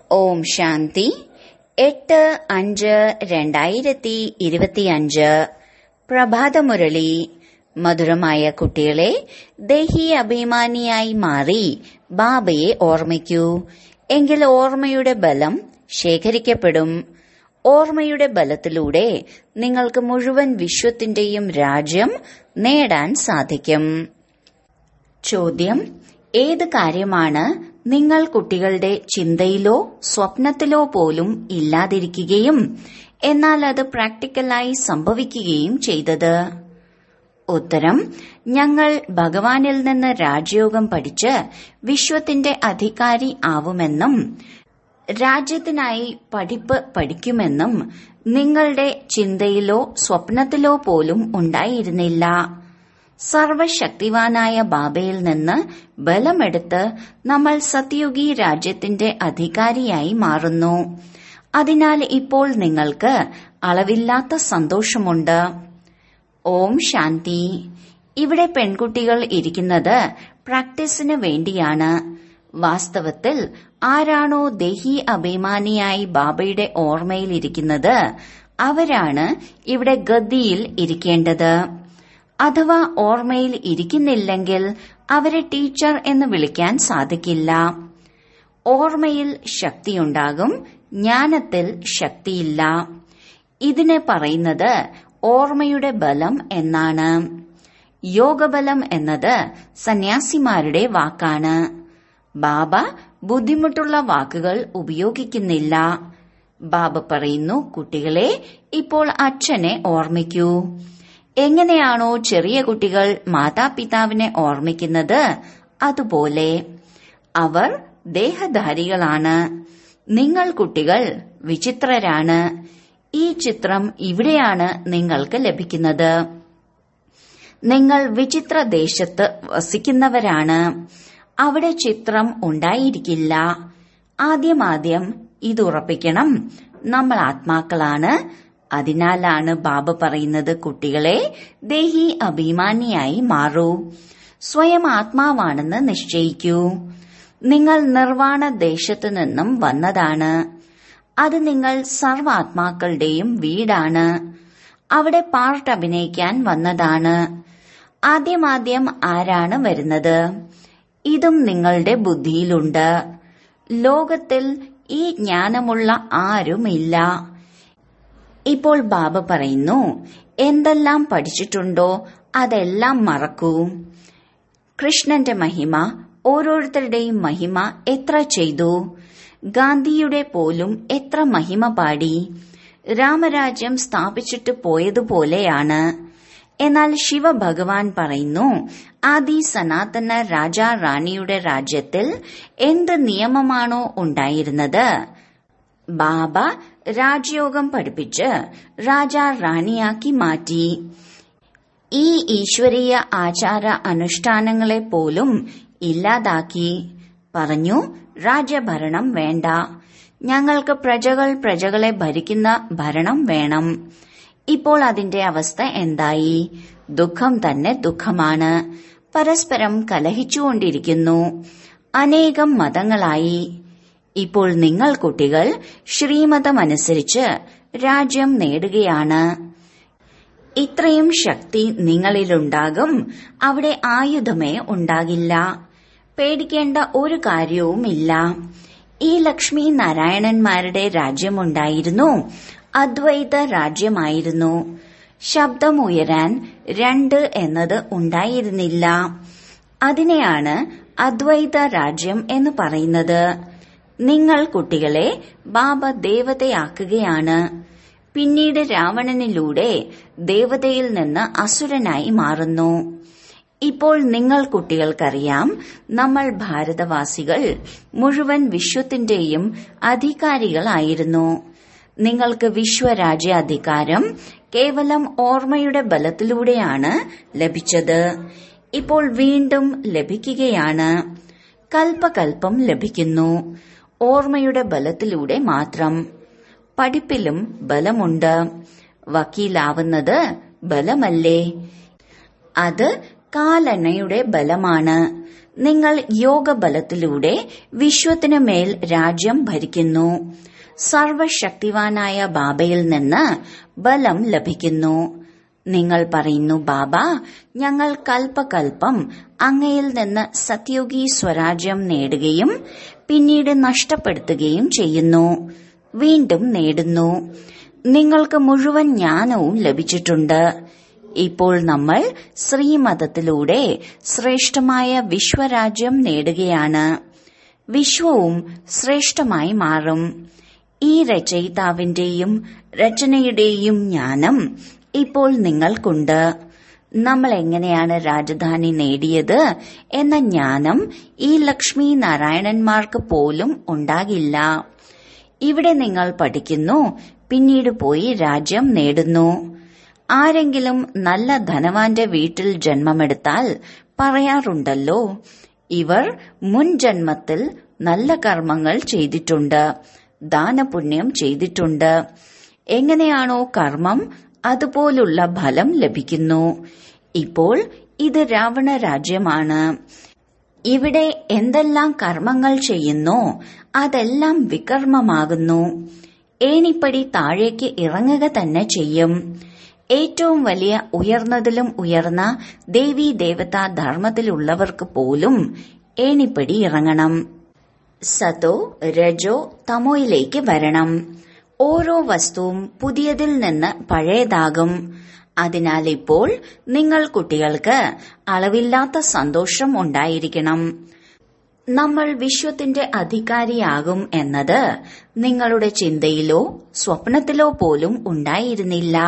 ഓം ശാന്തി എട്ട് അഞ്ച് രണ്ടായിരത്തി ഇരുപത്തിയഞ്ച് പ്രഭാതമുരളി മധുരമായ കുട്ടികളെ ദേഹി അഭിമാനിയായി മാറി ബാബയെ ഓർമ്മിക്കൂ എങ്കിൽ ഓർമ്മയുടെ ബലം ശേഖരിക്കപ്പെടും ഓർമ്മയുടെ ബലത്തിലൂടെ നിങ്ങൾക്ക് മുഴുവൻ വിശ്വത്തിന്റെയും രാജ്യം നേടാൻ സാധിക്കും ചോദ്യം ഏത് കാര്യമാണ് നിങ്ങൾ കുട്ടികളുടെ ചിന്തയിലോ സ്വപ്നത്തിലോ പോലും ഇല്ലാതിരിക്കുകയും എന്നാൽ അത് പ്രാക്ടിക്കലായി സംഭവിക്കുകയും ചെയ്തത് ഉത്തരം ഞങ്ങൾ ഭഗവാനിൽ നിന്ന് രാജയോഗം പഠിച്ച് വിശ്വത്തിന്റെ അധികാരി ആവുമെന്നും രാജ്യത്തിനായി പഠിപ്പ് പഠിക്കുമെന്നും നിങ്ങളുടെ ചിന്തയിലോ സ്വപ്നത്തിലോ പോലും ഉണ്ടായിരുന്നില്ല സർവശക്തിവാനായ ബാബയിൽ നിന്ന് ബലമെടുത്ത് നമ്മൾ സത്യുഗി രാജ്യത്തിന്റെ അധികാരിയായി മാറുന്നു അതിനാൽ ഇപ്പോൾ നിങ്ങൾക്ക് അളവില്ലാത്ത സന്തോഷമുണ്ട് ഓം ശാന്തി ഇവിടെ പെൺകുട്ടികൾ ഇരിക്കുന്നത് പ്രാക്ടീസിന് വേണ്ടിയാണ് വാസ്തവത്തിൽ ആരാണോ ദേഹി അഭിമാനിയായി ബാബയുടെ ഓർമ്മയിൽ ഇരിക്കുന്നത് അവരാണ് ഇവിടെ ഗദ്ദിയിൽ ഇരിക്കേണ്ടത് അഥവാ ഓർമ്മയിൽ ഇരിക്കുന്നില്ലെങ്കിൽ അവരെ ടീച്ചർ എന്ന് വിളിക്കാൻ സാധിക്കില്ല ഓർമ്മയിൽ ശക്തിയുണ്ടാകും ജ്ഞാനത്തിൽ ശക്തിയില്ല ഇതിനെ പറയുന്നത് ഓർമ്മയുടെ ബലം എന്നാണ് യോഗബലം എന്നത് സന്യാസിമാരുടെ വാക്കാണ് ബാബ ബുദ്ധിമുട്ടുള്ള വാക്കുകൾ ഉപയോഗിക്കുന്നില്ല ബാബ പറയുന്നു കുട്ടികളെ ഇപ്പോൾ അച്ഛനെ ഓർമ്മിക്കൂ എങ്ങനെയാണോ ചെറിയ കുട്ടികൾ മാതാപിതാവിനെ ഓർമ്മിക്കുന്നത് അതുപോലെ അവർ ദേഹധാരികളാണ് നിങ്ങൾ കുട്ടികൾ വിചിത്രരാണ് ഈ ചിത്രം ഇവിടെയാണ് നിങ്ങൾക്ക് ലഭിക്കുന്നത് നിങ്ങൾ വിചിത്ര ദേശത്ത് വസിക്കുന്നവരാണ് അവിടെ ചിത്രം ഉണ്ടായിരിക്കില്ല ആദ്യമാദ്യം ഇത് ഉറപ്പിക്കണം നമ്മൾ ആത്മാക്കളാണ് അതിനാലാണ് ബാബ പറയുന്നത് കുട്ടികളെ ദേഹി അഭിമാനിയായി മാറൂ സ്വയം ആത്മാവാണെന്ന് നിശ്ചയിക്കൂ നിങ്ങൾ നിർവാണ ദേശത്തു നിന്നും വന്നതാണ് അത് നിങ്ങൾ സർവാത്മാക്കളുടെയും വീടാണ് അവിടെ പാർട്ട് അഭിനയിക്കാൻ വന്നതാണ് ആദ്യമാദ്യം ആരാണ് വരുന്നത് ഇതും നിങ്ങളുടെ ബുദ്ധിയിലുണ്ട് ലോകത്തിൽ ഈ ജ്ഞാനമുള്ള ആരുമില്ല ഇപ്പോൾ ബാബ പറയുന്നു എന്തെല്ലാം പഠിച്ചിട്ടുണ്ടോ അതെല്ലാം മറക്കൂ കൃഷ്ണന്റെ മഹിമ ഓരോരുത്തരുടെയും മഹിമ എത്ര ചെയ്തു ഗാന്ധിയുടെ പോലും എത്ര മഹിമ പാടി രാമരാജ്യം സ്ഥാപിച്ചിട്ട് പോയതുപോലെയാണ് എന്നാൽ ശിവഭഗവാൻ പറയുന്നു ആദി സനാതന രാജാ റാണിയുടെ രാജ്യത്തിൽ എന്ത് നിയമമാണോ ഉണ്ടായിരുന്നത് ബാബ രാജയോഗം പഠിപ്പിച്ച് രാജാ റാണിയാക്കി മാറ്റി ഈ ഈശ്വരീയ ആചാര അനുഷ്ഠാനങ്ങളെ പോലും ഇല്ലാതാക്കി പറഞ്ഞു രാജ്യഭരണം വേണ്ട ഞങ്ങൾക്ക് പ്രജകൾ പ്രജകളെ ഭരിക്കുന്ന ഭരണം വേണം ഇപ്പോൾ അതിന്റെ അവസ്ഥ എന്തായി ദുഃഖം തന്നെ ദുഃഖമാണ് പരസ്പരം കലഹിച്ചുകൊണ്ടിരിക്കുന്നു അനേകം മതങ്ങളായി ഇപ്പോൾ നിങ്ങൾ കുട്ടികൾ ശ്രീമതമനുസരിച്ച് രാജ്യം നേടുകയാണ് ഇത്രയും ശക്തി നിങ്ങളിലുണ്ടാകും അവിടെ ആയുധമേ ഉണ്ടാകില്ല പേടിക്കേണ്ട ഒരു കാര്യവുമില്ല ഈ ലക്ഷ്മി നാരായണന്മാരുടെ രാജ്യമുണ്ടായിരുന്നു അദ്വൈത രാജ്യമായിരുന്നു ശബ്ദമുയരാൻ രണ്ട് എന്നത് ഉണ്ടായിരുന്നില്ല അതിനെയാണ് അദ്വൈത രാജ്യം എന്ന് പറയുന്നത് നിങ്ങൾ കുട്ടികളെ ബാബ ദേവതയാക്കുകയാണ് പിന്നീട് രാവണനിലൂടെ ദേവതയിൽ നിന്ന് അസുരനായി മാറുന്നു ഇപ്പോൾ നിങ്ങൾ കുട്ടികൾക്കറിയാം നമ്മൾ ഭാരതവാസികൾ മുഴുവൻ വിശ്വത്തിന്റെയും അധികാരികളായിരുന്നു നിങ്ങൾക്ക് വിശ്വരാജ്യാധികാരം കേവലം ഓർമ്മയുടെ ബലത്തിലൂടെയാണ് ലഭിച്ചത് ഇപ്പോൾ വീണ്ടും ലഭിക്കുകയാണ് കൽപ്പകൽപ്പം ലഭിക്കുന്നു ഓർമ്മയുടെ ബലത്തിലൂടെ മാത്രം പഠിപ്പിലും ബലമുണ്ട് വക്കീലാവുന്നത് ബലമല്ലേ അത് കാലണയുടെ ബലമാണ് നിങ്ങൾ യോഗബലത്തിലൂടെ വിശ്വത്തിനു മേൽ രാജ്യം ഭരിക്കുന്നു സർവശക്തിവാനായ ബാബയിൽ നിന്ന് ബലം ലഭിക്കുന്നു നിങ്ങൾ പറയുന്നു ബാബ ഞങ്ങൾ കൽപ്പകൽപ്പം അങ്ങയിൽ നിന്ന് സത്യോഗി സ്വരാജ്യം നേടുകയും പിന്നീട് നഷ്ടപ്പെടുത്തുകയും ചെയ്യുന്നു വീണ്ടും നേടുന്നു നിങ്ങൾക്ക് മുഴുവൻ ജ്ഞാനവും ലഭിച്ചിട്ടുണ്ട് ഇപ്പോൾ നമ്മൾ ശ്രീമതത്തിലൂടെ ശ്രേഷ്ഠമായ വിശ്വരാജ്യം നേടുകയാണ് വിശ്വവും ശ്രേഷ്ഠമായി മാറും ഈ രചയിതാവിന്റെയും രചനയുടെയും ജ്ഞാനം ഇപ്പോൾ നിങ്ങൾക്കുണ്ട് നമ്മൾ എങ്ങനെയാണ് രാജധാനി നേടിയത് എന്ന ജ്ഞാനം ഈ ലക്ഷ്മി നാരായണന്മാർക്ക് പോലും ഉണ്ടാകില്ല ഇവിടെ നിങ്ങൾ പഠിക്കുന്നു പിന്നീട് പോയി രാജ്യം നേടുന്നു ആരെങ്കിലും നല്ല ധനവാന്റെ വീട്ടിൽ ജന്മമെടുത്താൽ പറയാറുണ്ടല്ലോ ഇവർ മുൻ ജന്മത്തിൽ നല്ല കർമ്മങ്ങൾ ചെയ്തിട്ടുണ്ട് ദാനപുണ്യം ചെയ്തിട്ടുണ്ട് എങ്ങനെയാണോ കർമ്മം അതുപോലുള്ള ഫലം ലഭിക്കുന്നു ഇപ്പോൾ ഇത് രാവണ രാജ്യമാണ് ഇവിടെ എന്തെല്ലാം കർമ്മങ്ങൾ ചെയ്യുന്നോ അതെല്ലാം വികർമ്മമാകുന്നു ഏണിപ്പടി താഴേക്ക് ഇറങ്ങുക തന്നെ ചെയ്യും ഏറ്റവും വലിയ ഉയർന്നതിലും ഉയർന്ന ദേവീ ദേവതാ ധർമ്മത്തിലുള്ളവർക്ക് പോലും ഏണിപ്പടി ഇറങ്ങണം സതോ രജോ തമോയിലേക്ക് വരണം ഓരോ വസ്തുവും പുതിയതിൽ നിന്ന് പഴയതാകും അതിനാൽ ഇപ്പോൾ നിങ്ങൾ കുട്ടികൾക്ക് അളവില്ലാത്ത സന്തോഷം ഉണ്ടായിരിക്കണം നമ്മൾ വിശ്വത്തിന്റെ അധികാരിയാകും എന്നത് നിങ്ങളുടെ ചിന്തയിലോ സ്വപ്നത്തിലോ പോലും ഉണ്ടായിരുന്നില്ല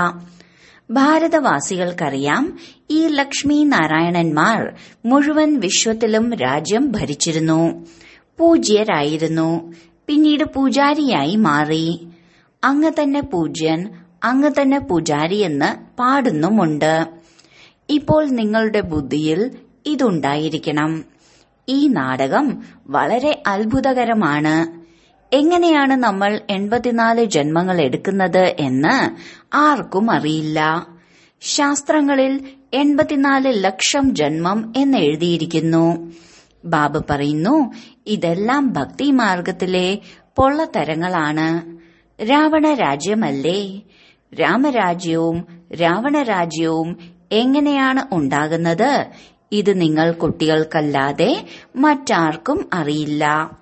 ഭാരതവാസികൾക്കറിയാം ഈ ലക്ഷ്മി നാരായണന്മാർ മുഴുവൻ വിശ്വത്തിലും രാജ്യം ഭരിച്ചിരുന്നു പൂജ്യരായിരുന്നു പിന്നീട് പൂജാരിയായി മാറി അങ്ങ് തന്നെ പൂജ്യൻ അങ്ങ് തന്നെ പൂജാരി എന്ന് പാടുന്നുമുണ്ട് ഇപ്പോൾ നിങ്ങളുടെ ബുദ്ധിയിൽ ഇതുണ്ടായിരിക്കണം ഈ നാടകം വളരെ അത്ഭുതകരമാണ് എങ്ങനെയാണ് നമ്മൾ എൺപത്തിനാല് ജന്മങ്ങൾ എടുക്കുന്നത് എന്ന് ആർക്കും അറിയില്ല ശാസ്ത്രങ്ങളിൽ എൺപത്തിനാല് ലക്ഷം ജന്മം എന്ന് എഴുതിയിരിക്കുന്നു ബാബ പറയുന്നു ഇതെല്ലാം ഭക്തിമാർഗത്തിലെ പൊള്ളത്തരങ്ങളാണ് രാവണ രാജ്യമല്ലേ രാമരാജ്യവും രാവണരാജ്യവും എങ്ങനെയാണ് ഉണ്ടാകുന്നത് ഇത് നിങ്ങൾ കുട്ടികൾക്കല്ലാതെ മറ്റാർക്കും അറിയില്ല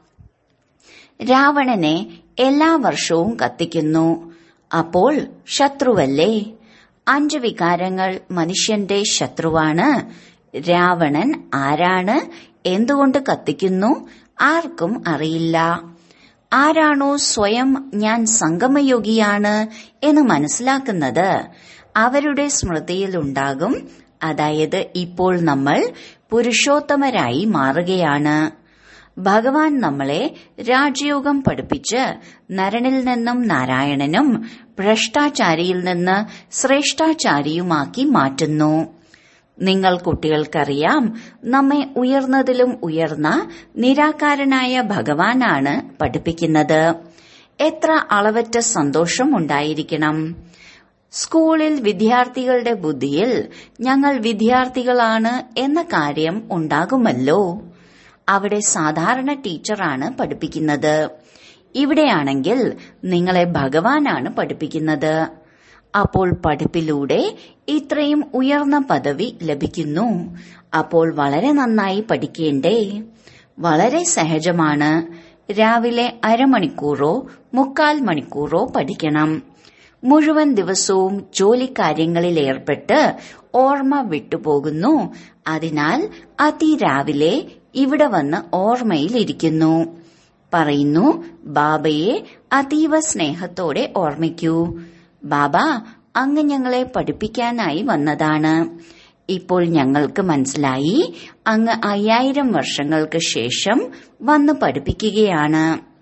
രാവണനെ എല്ലാ വർഷവും കത്തിക്കുന്നു അപ്പോൾ ശത്രുവല്ലേ അഞ്ച് വികാരങ്ങൾ മനുഷ്യന്റെ ശത്രുവാണ് രാവണൻ ആരാണ് എന്തുകൊണ്ട് കത്തിക്കുന്നു ആർക്കും അറിയില്ല ആരാണോ സ്വയം ഞാൻ സംഗമയോഗിയാണ് എന്ന് മനസ്സിലാക്കുന്നത് അവരുടെ സ്മൃതിയിലുണ്ടാകും അതായത് ഇപ്പോൾ നമ്മൾ പുരുഷോത്തമരായി മാറുകയാണ് ഭഗവാൻ നമ്മളെ രാജയോഗം പഠിപ്പിച്ച് നരനിൽ നിന്നും നാരായണനും ഭ്രഷ്ടാചാരിയിൽ നിന്ന് ശ്രേഷ്ഠാചാരിയുമാക്കി മാറ്റുന്നു നിങ്ങൾ കുട്ടികൾക്കറിയാം നമ്മെ ഉയർന്നതിലും ഉയർന്ന നിരാകാരനായ ഭഗവാനാണ് പഠിപ്പിക്കുന്നത് എത്ര അളവറ്റ സന്തോഷം ഉണ്ടായിരിക്കണം സ്കൂളിൽ വിദ്യാർത്ഥികളുടെ ബുദ്ധിയിൽ ഞങ്ങൾ വിദ്യാർത്ഥികളാണ് എന്ന കാര്യം ഉണ്ടാകുമല്ലോ അവിടെ സാധാരണ ടീച്ചറാണ് പഠിപ്പിക്കുന്നത് ഇവിടെയാണെങ്കിൽ നിങ്ങളെ ഭഗവാനാണ് പഠിപ്പിക്കുന്നത് അപ്പോൾ പഠിപ്പിലൂടെ ഇത്രയും ഉയർന്ന പദവി ലഭിക്കുന്നു അപ്പോൾ വളരെ നന്നായി പഠിക്കേണ്ടേ വളരെ സഹജമാണ് രാവിലെ അരമണിക്കൂറോ മുക്കാൽ മണിക്കൂറോ പഠിക്കണം മുഴുവൻ ദിവസവും ജോലിക്കാര്യങ്ങളിൽ ഏർപ്പെട്ട് ഓർമ്മ വിട്ടുപോകുന്നു അതിനാൽ അതിരാവിലെ ഇവിടെ വന്ന് ഓർമ്മയിലിരിക്കുന്നു പറയുന്നു ബാബയെ അതീവ സ്നേഹത്തോടെ ഓർമ്മിക്കൂ ബാബ അങ്ങ് ഞങ്ങളെ പഠിപ്പിക്കാനായി വന്നതാണ് ഇപ്പോൾ ഞങ്ങൾക്ക് മനസ്സിലായി അങ്ങ് അയ്യായിരം വർഷങ്ങൾക്ക് ശേഷം വന്ന് പഠിപ്പിക്കുകയാണ്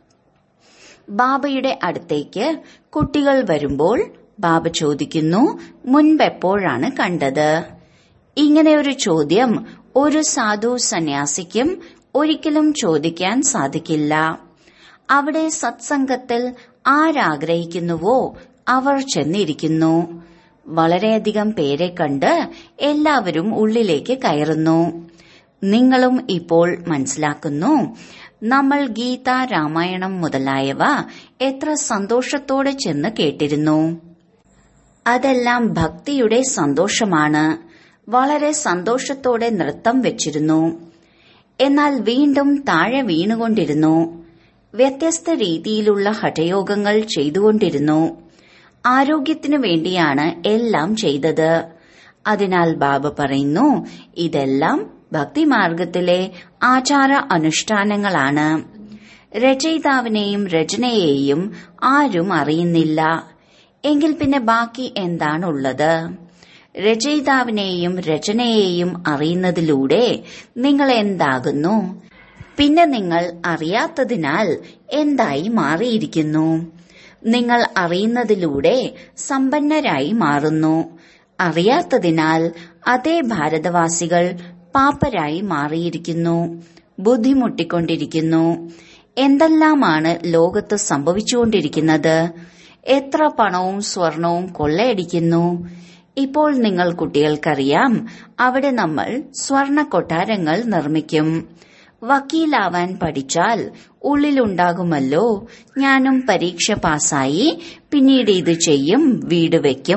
ബാബയുടെ അടുത്തേക്ക് കുട്ടികൾ വരുമ്പോൾ ബാബ ചോദിക്കുന്നു മുൻപെപ്പോഴാണ് കണ്ടത് ഇങ്ങനെ ഒരു ചോദ്യം ഒരു സാധു സന്യാസിക്കും ഒരിക്കലും ചോദിക്കാൻ സാധിക്കില്ല അവിടെ സത്സംഗത്തിൽ ആരാഗ്രഹിക്കുന്നുവോ അവർ ചെന്നിരിക്കുന്നു വളരെയധികം പേരെ കണ്ട് എല്ലാവരും ഉള്ളിലേക്ക് കയറുന്നു നിങ്ങളും ഇപ്പോൾ മനസ്സിലാക്കുന്നു നമ്മൾ ഗീത രാമായണം മുതലായവ എത്ര സന്തോഷത്തോടെ ചെന്ന് കേട്ടിരുന്നു അതെല്ലാം ഭക്തിയുടെ സന്തോഷമാണ് വളരെ സന്തോഷത്തോടെ നൃത്തം വെച്ചിരുന്നു എന്നാൽ വീണ്ടും താഴെ വീണുകൊണ്ടിരുന്നു വ്യത്യസ്ത രീതിയിലുള്ള ഹഠയോഗങ്ങൾ ചെയ്തുകൊണ്ടിരുന്നു ആരോഗ്യത്തിനു വേണ്ടിയാണ് എല്ലാം ചെയ്തത് അതിനാൽ ബാബ പറയുന്നു ഇതെല്ലാം ഭക്തിമാർഗത്തിലെ ആചാര അനുഷ്ഠാനങ്ങളാണ് രചയിതാവിനെയും രചനയെയും ആരും അറിയുന്നില്ല എങ്കിൽ പിന്നെ ബാക്കി എന്താണുള്ളത് രചയിതാവിനെയും രചനയെയും അറിയുന്നതിലൂടെ നിങ്ങൾ എന്താകുന്നു പിന്നെ നിങ്ങൾ അറിയാത്തതിനാൽ എന്തായി മാറിയിരിക്കുന്നു നിങ്ങൾ അറിയുന്നതിലൂടെ സമ്പന്നരായി മാറുന്നു അറിയാത്തതിനാൽ അതേ ഭാരതവാസികൾ പാപ്പരായി മാറിയിരിക്കുന്നു ബുദ്ധിമുട്ടിക്കൊണ്ടിരിക്കുന്നു എന്തെല്ലാമാണ് ലോകത്ത് സംഭവിച്ചുകൊണ്ടിരിക്കുന്നത് എത്ര പണവും സ്വർണവും കൊള്ളയടിക്കുന്നു ഇപ്പോൾ നിങ്ങൾ കുട്ടികൾക്കറിയാം അവിടെ നമ്മൾ സ്വർണ കൊട്ടാരങ്ങൾ നിർമ്മിക്കും വക്കീലാവാൻ പഠിച്ചാൽ ഉള്ളിലുണ്ടാകുമല്ലോ ഞാനും പരീക്ഷ പാസ്സായി പിന്നീട് ഇത് ചെയ്യും വീട് വെക്കും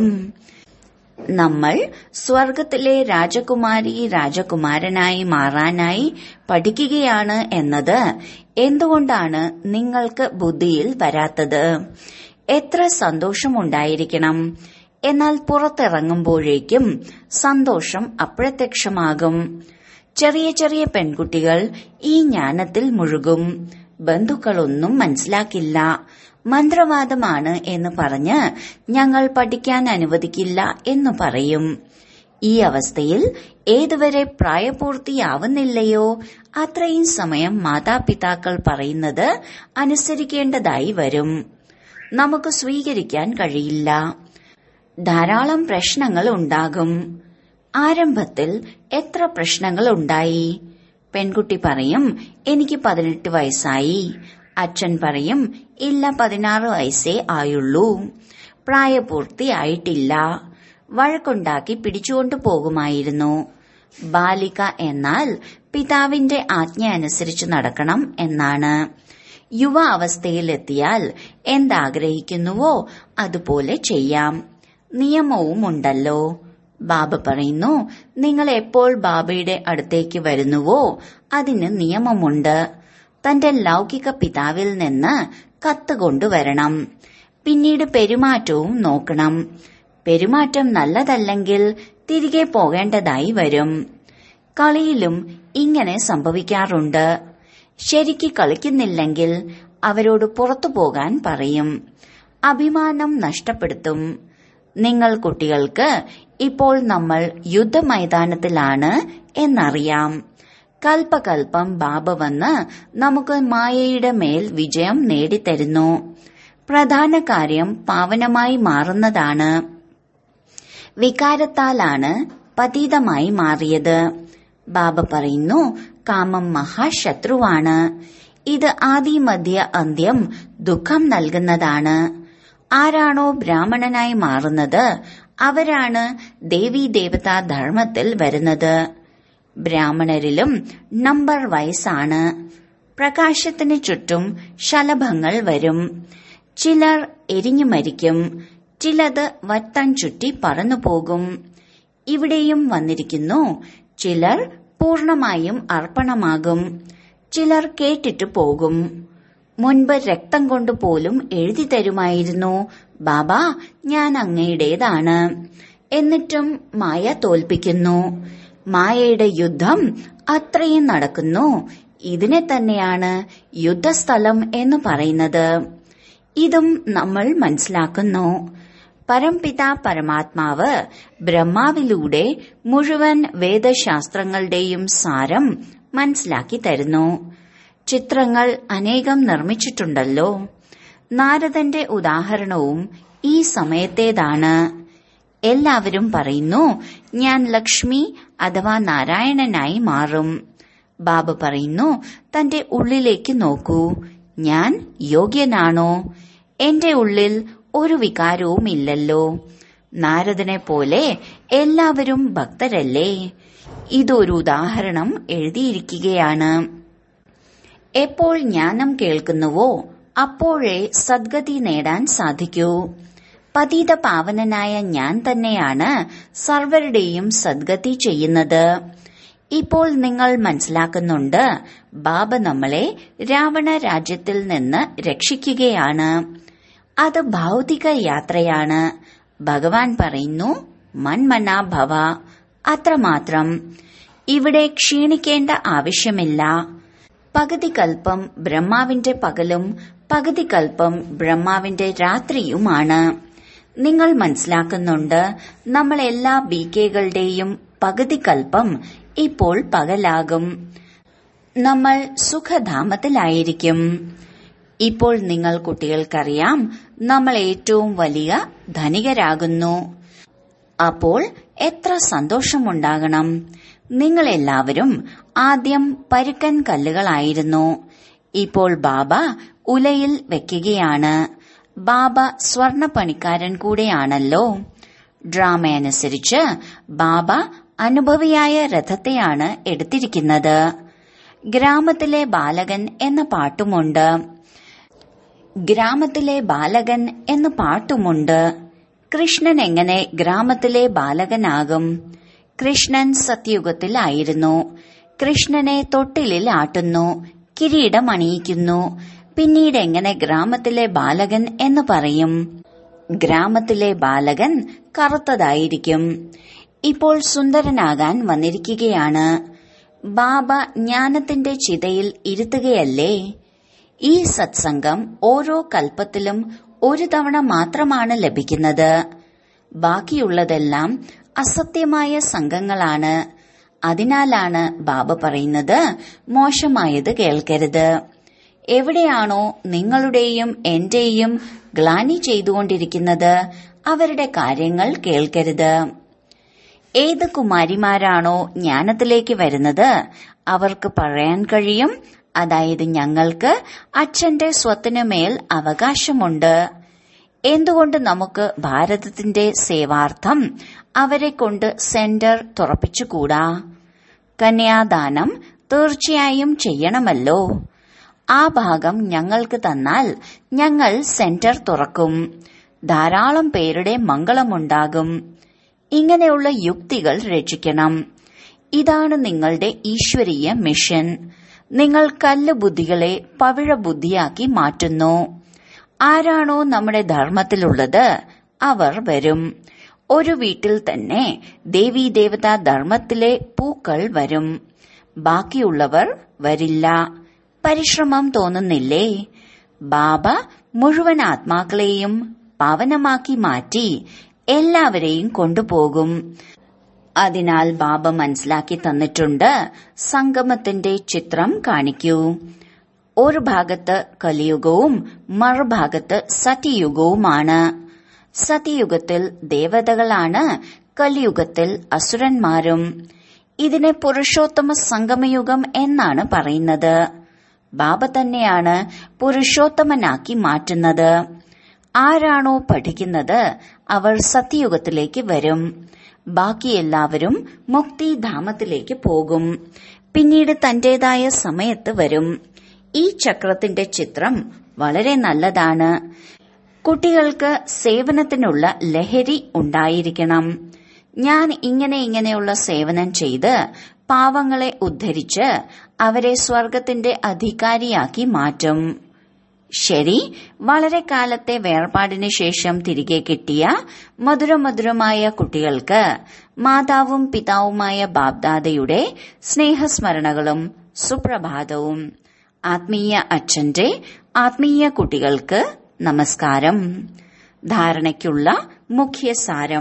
നമ്മൾ സ്വർഗത്തിലെ രാജകുമാരി രാജകുമാരനായി മാറാനായി പഠിക്കുകയാണ് എന്നത് എന്തുകൊണ്ടാണ് നിങ്ങൾക്ക് ബുദ്ധിയിൽ വരാത്തത് എത്ര സന്തോഷമുണ്ടായിരിക്കണം എന്നാൽ പുറത്തിറങ്ങുമ്പോഴേക്കും സന്തോഷം അപ്രത്യക്ഷമാകും ചെറിയ ചെറിയ പെൺകുട്ടികൾ ഈ ജ്ഞാനത്തിൽ മുഴുകും ബന്ധുക്കളൊന്നും മനസ്സിലാക്കില്ല മന്ത്രവാദമാണ് എന്ന് പറഞ്ഞ് ഞങ്ങൾ പഠിക്കാൻ അനുവദിക്കില്ല എന്ന് പറയും ഈ അവസ്ഥയിൽ ഏതുവരെ പ്രായപൂർത്തിയാവുന്നില്ലയോ അത്രയും സമയം മാതാപിതാക്കൾ പറയുന്നത് അനുസരിക്കേണ്ടതായി വരും നമുക്ക് സ്വീകരിക്കാൻ കഴിയില്ല ധാരാളം പ്രശ്നങ്ങൾ ഉണ്ടാകും ആരംഭത്തിൽ എത്ര പ്രശ്നങ്ങൾ ഉണ്ടായി പെൺകുട്ടി പറയും എനിക്ക് പതിനെട്ട് വയസ്സായി അച്ഛൻ പറയും ഇല്ല പതിനാറ് വയസ്സേ ആയുള്ളൂ പ്രായപൂർത്തിയായിട്ടില്ല വഴക്കുണ്ടാക്കി പിടിച്ചുകൊണ്ടു പോകുമായിരുന്നു ബാലിക എന്നാൽ പിതാവിന്റെ ആജ്ഞ അനുസരിച്ച് നടക്കണം എന്നാണ് യുവ അവസ്ഥയിലെത്തിയാൽ എന്താഗ്രഹിക്കുന്നുവോ അതുപോലെ ചെയ്യാം നിയമവും ഉണ്ടല്ലോ ബാബ പറയുന്നു നിങ്ങൾ എപ്പോൾ ബാബയുടെ അടുത്തേക്ക് വരുന്നുവോ അതിന് നിയമമുണ്ട് തന്റെ ലൗകിക പിതാവിൽ നിന്ന് കത്ത് കൊണ്ടുവരണം പിന്നീട് പെരുമാറ്റവും നോക്കണം പെരുമാറ്റം നല്ലതല്ലെങ്കിൽ തിരികെ പോകേണ്ടതായി വരും കളിയിലും ഇങ്ങനെ സംഭവിക്കാറുണ്ട് ശരിക്ക് കളിക്കുന്നില്ലെങ്കിൽ അവരോട് പുറത്തു പോകാൻ പറയും അഭിമാനം നഷ്ടപ്പെടുത്തും നിങ്ങൾ കുട്ടികൾക്ക് ഇപ്പോൾ നമ്മൾ യുദ്ധമൈതാനത്തിലാണ് എന്നറിയാം കൽപ്പകൽപ്പം ബാബ വന്ന് നമുക്ക് മായയുടെ മേൽ വിജയം നേടിത്തരുന്നു പ്രധാന കാര്യം പാവനമായി മാറുന്നതാണ് വികാരത്താലാണ് പതീതമായി മാറിയത് ബാബ പറയുന്നു കാമം മഹാശത്രുവാണ് ഇത് ആദി മധ്യ അന്ത്യം ദുഃഖം നൽകുന്നതാണ് ആരാണോ ബ്രാഹ്മണനായി മാറുന്നത് അവരാണ് ദേവീ ദേവതാ ധർമ്മത്തിൽ വരുന്നത് ബ്രാഹ്മണരിലും നമ്പർ വയസ്സാണ് പ്രകാശത്തിന് ചുറ്റും ശലഭങ്ങൾ വരും ചിലർ എരിഞ്ഞു മരിക്കും ചിലത് വട്ടം ചുറ്റി പറന്നുപോകും ഇവിടെയും വന്നിരിക്കുന്നു ചിലർ പൂർണമായും അർപ്പണമാകും ചിലർ കേട്ടിട്ട് പോകും മുൻപ് രക്തം കൊണ്ട് പോലും എഴുതി തരുമായിരുന്നു ബാബ ഞാൻ അങ്ങയുടേതാണ് എന്നിട്ടും മായ തോൽപ്പിക്കുന്നു മായയുടെ യുദ്ധം അത്രയും നടക്കുന്നു ഇതിനെ തന്നെയാണ് യുദ്ധസ്ഥലം എന്ന് പറയുന്നത് ഇതും നമ്മൾ മനസ്സിലാക്കുന്നു പരംപിത പരമാത്മാവ് ബ്രഹ്മാവിലൂടെ മുഴുവൻ വേദശാസ്ത്രങ്ങളുടെയും സാരം മനസ്സിലാക്കി തരുന്നു ചിത്രങ്ങൾ അനേകം നിർമ്മിച്ചിട്ടുണ്ടല്ലോ നാരദന്റെ ഉദാഹരണവും ഈ സമയത്തേതാണ് എല്ലാവരും പറയുന്നു ഞാൻ ലക്ഷ്മി അഥവാ നാരായണനായി മാറും ബാബ പറയുന്നു തന്റെ ഉള്ളിലേക്ക് നോക്കൂ ഞാൻ യോഗ്യനാണോ എന്റെ ഉള്ളിൽ ഒരു വികാരവും ഇല്ലല്ലോ നാരദനെ പോലെ എല്ലാവരും ഭക്തരല്ലേ ഇതൊരു ഉദാഹരണം എഴുതിയിരിക്കുകയാണ് എപ്പോൾ ജ്ഞാനം കേൾക്കുന്നുവോ അപ്പോഴേ സദ്ഗതി നേടാൻ സാധിക്കൂ പതീത പാവനനായ ഞാൻ തന്നെയാണ് സർവരുടെയും സദ്ഗതി ചെയ്യുന്നത് ഇപ്പോൾ നിങ്ങൾ മനസ്സിലാക്കുന്നുണ്ട് ബാബ നമ്മളെ രാവണ രാജ്യത്തിൽ നിന്ന് രക്ഷിക്കുകയാണ് അത് ഭൗതിക യാത്രയാണ് ഭഗവാൻ പറയുന്നു മൺമന ഭവ അത്രമാത്രം ഇവിടെ ക്ഷീണിക്കേണ്ട ആവശ്യമില്ല പകുതി കൽപ്പം ബ്രഹ്മാവിന്റെ പകലും പകുതി കൽപ്പം ബ്രഹ്മാവിന്റെ രാത്രിയുമാണ് നിങ്ങൾ മനസ്സിലാക്കുന്നുണ്ട് നമ്മൾ എല്ലാ ബി കെകളുടെയും പകുതി കൽപ്പം ഇപ്പോൾ പകലാകും നമ്മൾ സുഖധാമത്തിലായിരിക്കും ഇപ്പോൾ നിങ്ങൾ കുട്ടികൾക്കറിയാം നമ്മൾ ഏറ്റവും വലിയ ധനികരാകുന്നു അപ്പോൾ എത്ര സന്തോഷമുണ്ടാകണം നിങ്ങൾ എല്ലാവരും ആദ്യം പരുക്കൻ കല്ലുകളായിരുന്നു ഇപ്പോൾ ബാബ ഉലയിൽ വെക്കുകയാണ് ബാബ സ്വർണ പണിക്കാരൻ കൂടെയാണല്ലോ ഡ്രാമയനുസരിച്ച് ബാബ അനുഭവിയായ രഥത്തെയാണ് എടുത്തിരിക്കുന്നത് ഗ്രാമത്തിലെ ബാലകൻ എന്ന പാട്ടുമുണ്ട് ഗ്രാമത്തിലെ ബാലകൻ എന്ന പാട്ടുമുണ്ട് കൃഷ്ണൻ എങ്ങനെ ഗ്രാമത്തിലെ ബാലകനാകും കൃഷ്ണൻ സത്യയുഗത്തിലായിരുന്നു കൃഷ്ണനെ തൊട്ടിലിൽ ആട്ടുന്നു കിരീടം അണിയിക്കുന്നു പിന്നീട് എങ്ങനെ ഗ്രാമത്തിലെ ബാലകൻ എന്ന് പറയും ഗ്രാമത്തിലെ ബാലകൻ കറുത്തതായിരിക്കും ഇപ്പോൾ സുന്ദരനാകാൻ വന്നിരിക്കുകയാണ് ബാബ ജ്ഞാനത്തിന്റെ ചിതയിൽ ഇരുത്തുകയല്ലേ ഈ സത്സംഗം ഓരോ കൽപ്പത്തിലും ഒരു തവണ മാത്രമാണ് ലഭിക്കുന്നത് ബാക്കിയുള്ളതെല്ലാം അസത്യമായ സംഘങ്ങളാണ് അതിനാലാണ് ബാബ പറയുന്നത് മോശമായത് കേൾക്കരുത് എവിടെയാണോ നിങ്ങളുടെയും എന്റെയും ഗ്ലാനി ചെയ്തുകൊണ്ടിരിക്കുന്നത് അവരുടെ കാര്യങ്ങൾ കേൾക്കരുത് ഏത് കുമാരിമാരാണോ ജ്ഞാനത്തിലേക്ക് വരുന്നത് അവർക്ക് പറയാൻ കഴിയും അതായത് ഞങ്ങൾക്ക് അച്ഛന്റെ സ്വത്തിന് മേൽ അവകാശമുണ്ട് എന്തുകൊണ്ട് നമുക്ക് ഭാരതത്തിന്റെ സേവാർത്ഥം അവരെ കൊണ്ട് സെന്റർ തുറപ്പിച്ചുകൂടാ കന്യാദാനം തീർച്ചയായും ചെയ്യണമല്ലോ ആ ഭാഗം ഞങ്ങൾക്ക് തന്നാൽ ഞങ്ങൾ സെന്റർ തുറക്കും ധാരാളം പേരുടെ മംഗളമുണ്ടാകും ഇങ്ങനെയുള്ള യുക്തികൾ രചിക്കണം ഇതാണ് നിങ്ങളുടെ ഈശ്വരീയ മിഷൻ നിങ്ങൾ കല്ല് ബുദ്ധികളെ പവിഴ ബുദ്ധിയാക്കി മാറ്റുന്നു ആരാണോ നമ്മുടെ ധർമ്മത്തിലുള്ളത് അവർ വരും ഒരു വീട്ടിൽ തന്നെ ദേവീ ദേവതാ ധർമ്മത്തിലെ പൂക്കൾ വരും ബാക്കിയുള്ളവർ വരില്ല പരിശ്രമം തോന്നുന്നില്ലേ ബാബ മുഴുവൻ ആത്മാക്കളെയും പാവനമാക്കി മാറ്റി എല്ലാവരെയും കൊണ്ടുപോകും അതിനാൽ ബാബ മനസ്സിലാക്കി തന്നിട്ടുണ്ട് സംഗമത്തിന്റെ ചിത്രം കാണിക്കൂ ഒരു ഭാഗത്ത് കലിയുഗവും മറുഭാഗത്ത് സത്യയുഗവുമാണ് സത്യയുഗത്തിൽ ദേവതകളാണ് കലിയുഗത്തിൽ അസുരന്മാരും ഇതിനെ പുരുഷോത്തമ സംഗമയുഗം എന്നാണ് പറയുന്നത് ബാബ തന്നെയാണ് പുരുഷോത്തമനാക്കി മാറ്റുന്നത് ആരാണോ പഠിക്കുന്നത് അവർ സത്യയുഗത്തിലേക്ക് വരും ബാക്കി എല്ലാവരും മുക്തിധാമത്തിലേക്ക് പോകും പിന്നീട് തന്റേതായ സമയത്ത് വരും ഈ ചക്രത്തിന്റെ ചിത്രം വളരെ നല്ലതാണ് കുട്ടികൾക്ക് സേവനത്തിനുള്ള ലഹരി ഉണ്ടായിരിക്കണം ഞാൻ ഇങ്ങനെ ഇങ്ങനെയുള്ള സേവനം ചെയ്ത് പാവങ്ങളെ ഉദ്ധരിച്ച് അവരെ സ്വർഗത്തിന്റെ അധികാരിയാക്കി മാറ്റും ശരി വളരെ കാലത്തെ വേർപാടിന് ശേഷം തിരികെ കിട്ടിയ മധുരമധുരമായ കുട്ടികൾക്ക് മാതാവും പിതാവുമായ ബാബ്ദാദയുടെ സ്നേഹസ്മരണകളും സുപ്രഭാതവും ആത്മീയ അച്ഛന്റെ ആത്മീയ കുട്ടികൾക്ക് നമസ്കാരം ധാരണയ്ക്കുള്ള മുഖ്യസാരം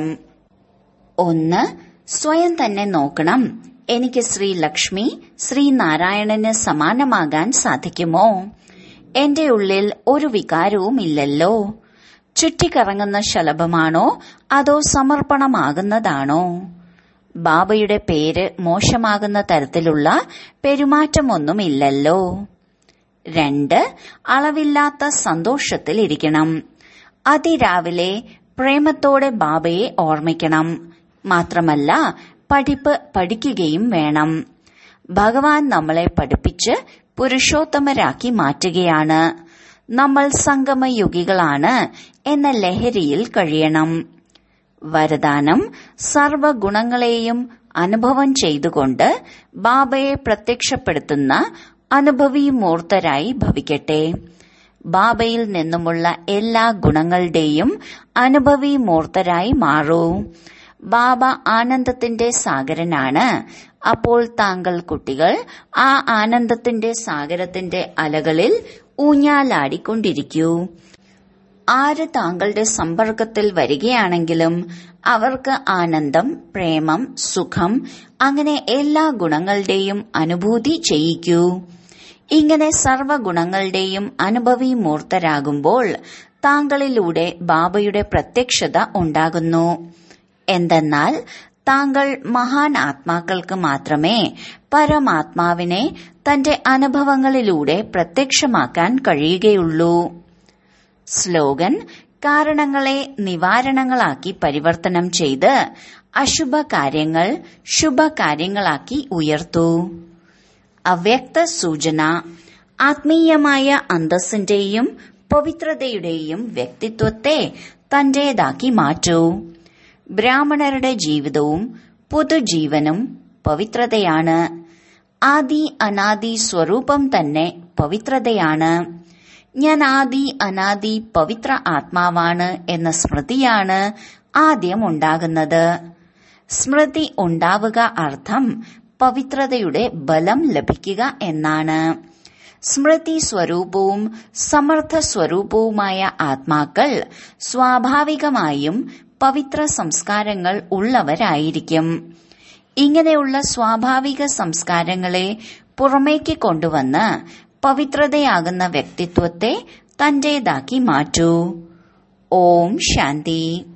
ഒന്ന് സ്വയം തന്നെ നോക്കണം എനിക്ക് ശ്രീ ലക്ഷ്മി ശ്രീ നാരായണന് സമാനമാകാൻ സാധിക്കുമോ എന്റെ ഉള്ളിൽ ഒരു വികാരവും ഇല്ലല്ലോ ചുറ്റിക്കറങ്ങുന്ന ശലഭമാണോ അതോ സമർപ്പണമാകുന്നതാണോ ബാബയുടെ പേര് മോശമാകുന്ന തരത്തിലുള്ള പെരുമാറ്റമൊന്നുമില്ലല്ലോ രണ്ട് അളവില്ലാത്ത സന്തോഷത്തിലിരിക്കണം അതിരാവിലെ പ്രേമത്തോടെ ബാബയെ ഓർമ്മിക്കണം മാത്രമല്ല പഠിപ്പ് പഠിക്കുകയും വേണം ഭഗവാൻ നമ്മളെ പഠിപ്പിച്ച് പുരുഷോത്തമരാക്കി മാറ്റുകയാണ് നമ്മൾ സംഗമയുഗികളാണ് എന്ന ലഹരിയിൽ കഴിയണം വരദാനം സർവഗുണങ്ങളെയും അനുഭവം ചെയ്തുകൊണ്ട് ബാബയെ പ്രത്യക്ഷപ്പെടുത്തുന്ന അനുഭവി മൂർത്തരായി ഭവിക്കട്ടെ ബാബയിൽ നിന്നുമുള്ള എല്ലാ ഗുണങ്ങളുടെയും അനുഭവി മൂർത്തരായി മാറൂ ബാബ ആനന്ദത്തിന്റെ സാഗരനാണ് അപ്പോൾ താങ്കൾ കുട്ടികൾ ആ ആനന്ദത്തിന്റെ സാഗരത്തിന്റെ അലകളിൽ ഊഞ്ഞാലാടിക്കൊണ്ടിരിക്കൂ ആര് താങ്കളുടെ സമ്പർക്കത്തിൽ വരികയാണെങ്കിലും അവർക്ക് ആനന്ദം പ്രേമം സുഖം അങ്ങനെ എല്ലാ ഗുണങ്ങളുടെയും അനുഭൂതി ചെയ്യിക്കൂ ഇങ്ങനെ സർവഗുണങ്ങളുടെയും അനുഭവി മൂർത്തരാകുമ്പോൾ താങ്കളിലൂടെ ബാബയുടെ പ്രത്യക്ഷത ഉണ്ടാകുന്നു എന്തെന്നാൽ താങ്കൾ മഹാൻ ആത്മാക്കൾക്ക് മാത്രമേ പരമാത്മാവിനെ തന്റെ അനുഭവങ്ങളിലൂടെ പ്രത്യക്ഷമാക്കാൻ കഴിയുകയുള്ളൂ സ്ലോഗൻ കാരണങ്ങളെ നിവാരണങ്ങളാക്കി പരിവർത്തനം ചെയ്ത് അശുഭ കാര്യങ്ങൾ ശുഭകാര്യങ്ങളാക്കി ഉയർത്തൂ അവ്യക്ത സൂചന ആത്മീയമായ അന്തസ്സിന്റെയും പവിത്രതയുടെയും വ്യക്തിത്വത്തെ തന്റേതാക്കി മാറ്റൂ ബ്രാഹ്മണരുടെ ജീവിതവും പൊതുജീവനും പവിത്രതയാണ് ആദി അനാദി സ്വരൂപം തന്നെ പവിത്രതയാണ് ഞാൻ ആദി അനാദി പവിത്ര ആത്മാവാണ് എന്ന സ്മൃതിയാണ് ആദ്യം ഉണ്ടാകുന്നത് സ്മൃതി ഉണ്ടാവുക അർത്ഥം പവിത്രതയുടെ ബലം ലഭിക്കുക എന്നാണ് സ്മൃതി സ്വരൂപവും സമർത്ഥ സ്വരൂപവുമായ ആത്മാക്കൾ സ്വാഭാവികമായും പവിത്ര സംസ്കാരങ്ങൾ ഉള്ളവരായിരിക്കും ഇങ്ങനെയുള്ള സ്വാഭാവിക സംസ്കാരങ്ങളെ പുറമേക്ക് കൊണ്ടുവന്ന് പവിത്രതയാകുന്ന വ്യക്തിത്വത്തെ തന്റേതാക്കി മാറ്റൂ ഓം ശാന്തി